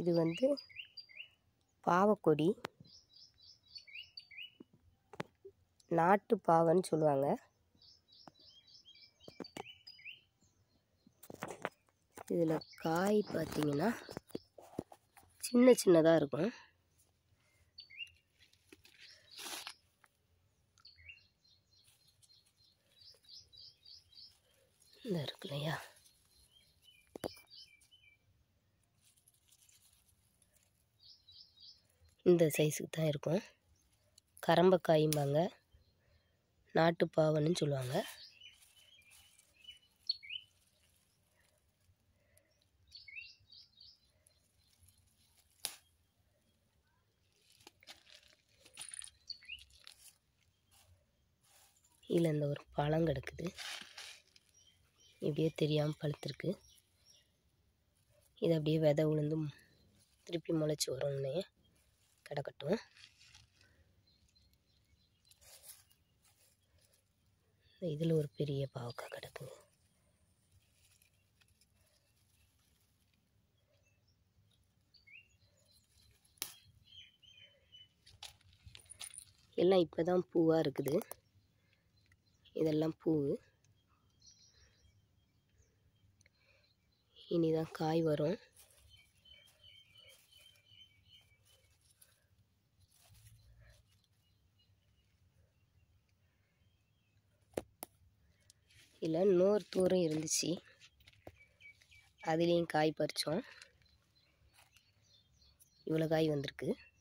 இது வந்து பாவக்கொடி நாட்டு பாவைன்னு சொல்லுவாங்க இதில் காய் பார்த்தீங்கன்னா சின்ன சின்னதாக இருக்கும் இந்த இருக்கு இல்லையா இந்த சைஸுக்கு தான் இருக்கும் கரம்பக்காயும்பாங்க நாட்டு பாவன்னு சொல்லுவாங்க இதில் இந்த ஒரு பழம் கிடக்குது இப்படியே தெரியாமல் பழுத்திருக்கு இது அப்படியே விதை உளுந்து திருப்பி முளைச்சி வரும்னே கிடக்கட்டும் இதில் ஒரு பெரிய பாவக்காய் கிடக்குங்க எல்லாம் இப்போ தான் பூவாக இருக்குது இதெல்லாம் பூ இனிதான் காய் வரும் இல்லை இன்னொரு தூரம் இருந்துச்சு அதுலேயும் காய் பறித்தோம் இவ்வளோ காய் வந்திருக்கு